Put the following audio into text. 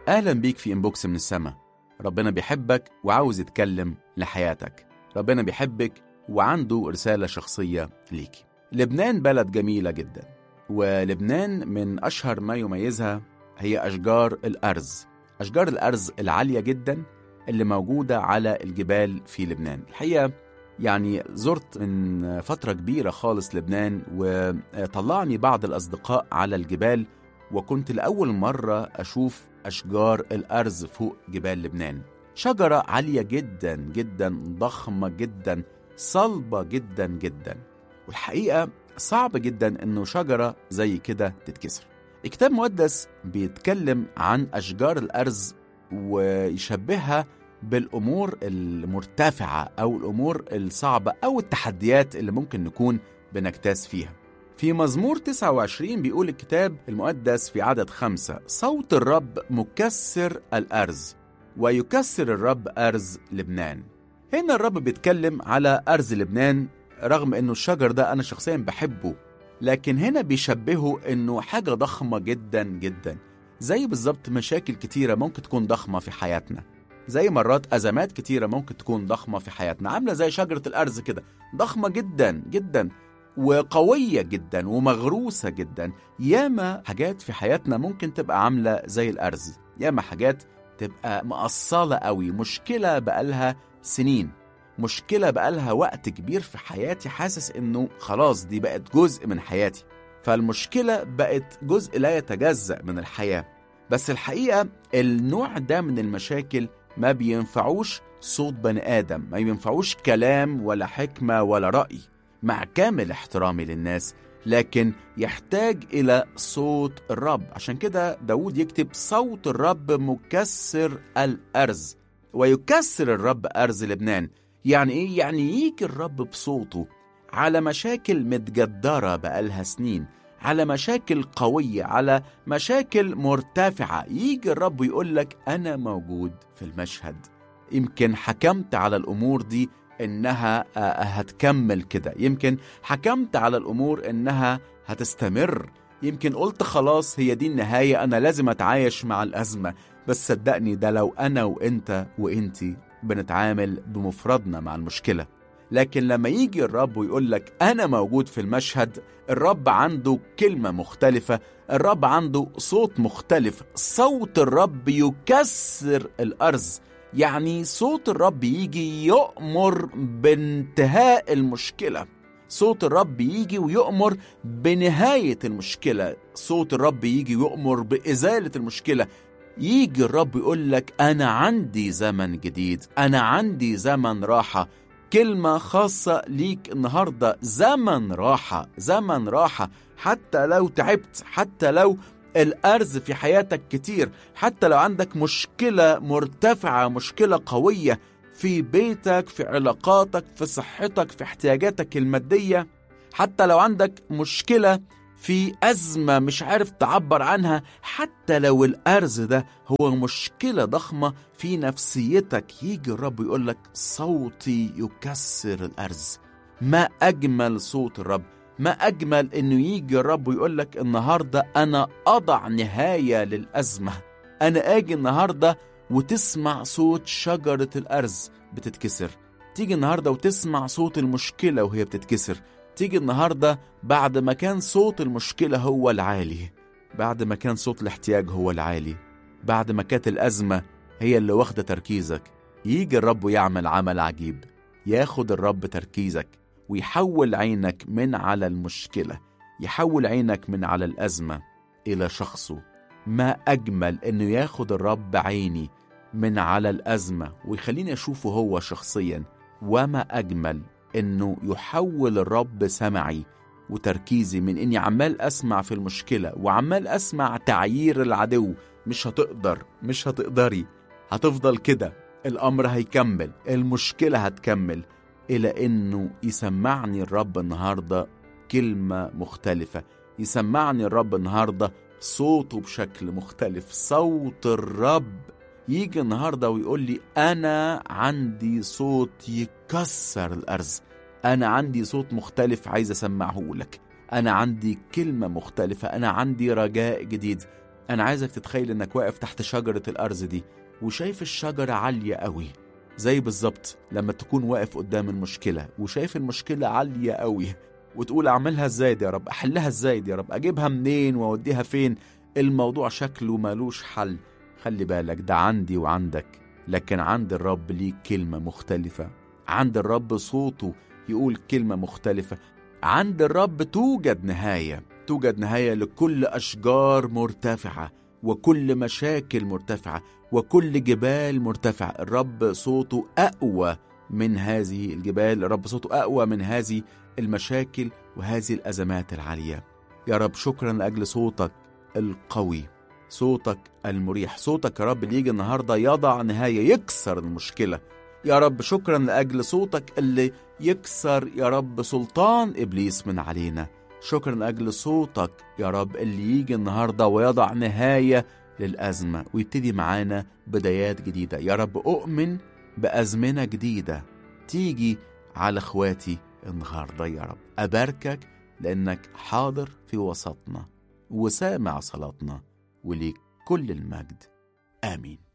أهلا بيك في إنبوكس من السما ربنا بيحبك وعاوز يتكلم لحياتك ربنا بيحبك وعنده رسالة شخصية ليكي لبنان بلد جميلة جدا ولبنان من أشهر ما يميزها هي أشجار الأرز أشجار الأرز العالية جدا اللي موجودة على الجبال في لبنان الحقيقة يعني زرت من فترة كبيرة خالص لبنان وطلعني بعض الأصدقاء على الجبال وكنت لأول مرة أشوف أشجار الأرز فوق جبال لبنان شجرة عالية جدا جدا ضخمة جدا صلبة جدا جدا والحقيقة صعب جدا إنه شجرة زي كده تتكسر الكتاب المقدس بيتكلم عن أشجار الأرز ويشبهها بالأمور المرتفعة أو الأمور الصعبة أو التحديات اللي ممكن نكون بنجتاز فيها في مزمور 29 بيقول الكتاب المقدس في عدد خمسة صوت الرب مكسر الأرز ويكسر الرب أرز لبنان هنا الرب بيتكلم على أرز لبنان رغم أنه الشجر ده أنا شخصيا بحبه لكن هنا بيشبهه أنه حاجة ضخمة جدا جدا زي بالظبط مشاكل كتيرة ممكن تكون ضخمة في حياتنا زي مرات أزمات كتيرة ممكن تكون ضخمة في حياتنا عاملة زي شجرة الأرز كده ضخمة جدا جدا وقوية جدا ومغروسة جدا ياما حاجات في حياتنا ممكن تبقى عاملة زي الأرز ياما حاجات تبقى مقصلة قوي مشكلة بقالها سنين مشكلة بقالها وقت كبير في حياتي حاسس إنه خلاص دي بقت جزء من حياتي فالمشكلة بقت جزء لا يتجزأ من الحياة بس الحقيقة النوع ده من المشاكل ما بينفعوش صوت بني آدم ما ينفعوش كلام ولا حكمة ولا رأي مع كامل احترامي للناس لكن يحتاج إلى صوت الرب عشان كده داود يكتب صوت الرب مكسر الأرز ويكسر الرب أرز لبنان يعني إيه؟ يعني يجي الرب بصوته على مشاكل متجدرة بقالها سنين على مشاكل قوية على مشاكل مرتفعة يجي الرب يقول لك أنا موجود في المشهد يمكن حكمت على الأمور دي إنها هتكمل كده يمكن حكمت على الأمور إنها هتستمر يمكن قلت خلاص هي دي النهاية أنا لازم أتعايش مع الأزمة بس صدقني ده لو أنا وإنت وإنتي بنتعامل بمفردنا مع المشكلة لكن لما يجي الرب ويقول لك أنا موجود في المشهد الرب عنده كلمة مختلفة الرب عنده صوت مختلف صوت الرب يكسر الأرز يعني صوت الرب يجي يؤمر بانتهاء المشكلة صوت الرب يجي ويؤمر بنهاية المشكلة صوت الرب يجي ويؤمر بإزالة المشكلة يجي الرب يقول لك أنا عندي زمن جديد أنا عندي زمن راحة كلمة خاصة ليك النهاردة زمن راحة زمن راحة حتى لو تعبت حتى لو الأرز في حياتك كتير حتى لو عندك مشكلة مرتفعة مشكلة قوية في بيتك في علاقاتك في صحتك في احتياجاتك المادية حتى لو عندك مشكلة في أزمة مش عارف تعبر عنها حتى لو الأرز ده هو مشكلة ضخمة في نفسيتك يجي الرب يقول لك صوتي يكسر الأرز ما أجمل صوت الرب ما أجمل إنه يجي الرب ويقول لك النهاردة أنا أضع نهاية للأزمة أنا أجي النهاردة وتسمع صوت شجرة الأرز بتتكسر تيجي النهاردة وتسمع صوت المشكلة وهي بتتكسر تيجي النهاردة بعد ما كان صوت المشكلة هو العالي بعد ما كان صوت الاحتياج هو العالي بعد ما كانت الأزمة هي اللي واخدة تركيزك يجي الرب يعمل عمل عجيب ياخد الرب تركيزك ويحول عينك من على المشكلة يحول عينك من على الأزمة إلى شخصه ما أجمل إنه ياخد الرب عيني من على الأزمة ويخليني أشوفه هو شخصيا وما أجمل إنه يحول الرب سمعي وتركيزي من إني عمال أسمع في المشكلة وعمال أسمع تعيير العدو مش هتقدر مش هتقدري هتفضل كده الأمر هيكمل المشكلة هتكمل إلى إنه يسمعني الرب النهاردة كلمة مختلفة يسمعني الرب النهاردة صوته بشكل مختلف صوت الرب يجي النهاردة ويقول لي أنا عندي صوت يكسر الأرز أنا عندي صوت مختلف عايز أسمعه لك أنا عندي كلمة مختلفة أنا عندي رجاء جديد أنا عايزك تتخيل إنك واقف تحت شجرة الأرز دي وشايف الشجرة عالية قوي زي بالظبط لما تكون واقف قدام المشكلة وشايف المشكلة عالية قوي وتقول أعملها إزاي دي يا رب أحلها إزاي دي يا رب أجيبها منين وأوديها فين الموضوع شكله مالوش حل خلي بالك ده عندي وعندك لكن عند الرب ليه كلمة مختلفة عند الرب صوته يقول كلمة مختلفة عند الرب توجد نهاية توجد نهاية لكل أشجار مرتفعة وكل مشاكل مرتفعة وكل جبال مرتفعة الرب صوته أقوى من هذه الجبال الرب صوته أقوى من هذه المشاكل وهذه الأزمات العالية يا رب شكرا لأجل صوتك القوي صوتك المريح صوتك يا رب اللي يجي النهارده يضع نهايه يكسر المشكله يا رب شكرا لاجل صوتك اللي يكسر يا رب سلطان ابليس من علينا شكرا لاجل صوتك يا رب اللي يجي النهارده ويضع نهايه للازمه ويبتدي معانا بدايات جديده يا رب اؤمن بازمنه جديده تيجي على اخواتي النهارده يا رب اباركك لانك حاضر في وسطنا وسامع صلاتنا وليك كل المجد امين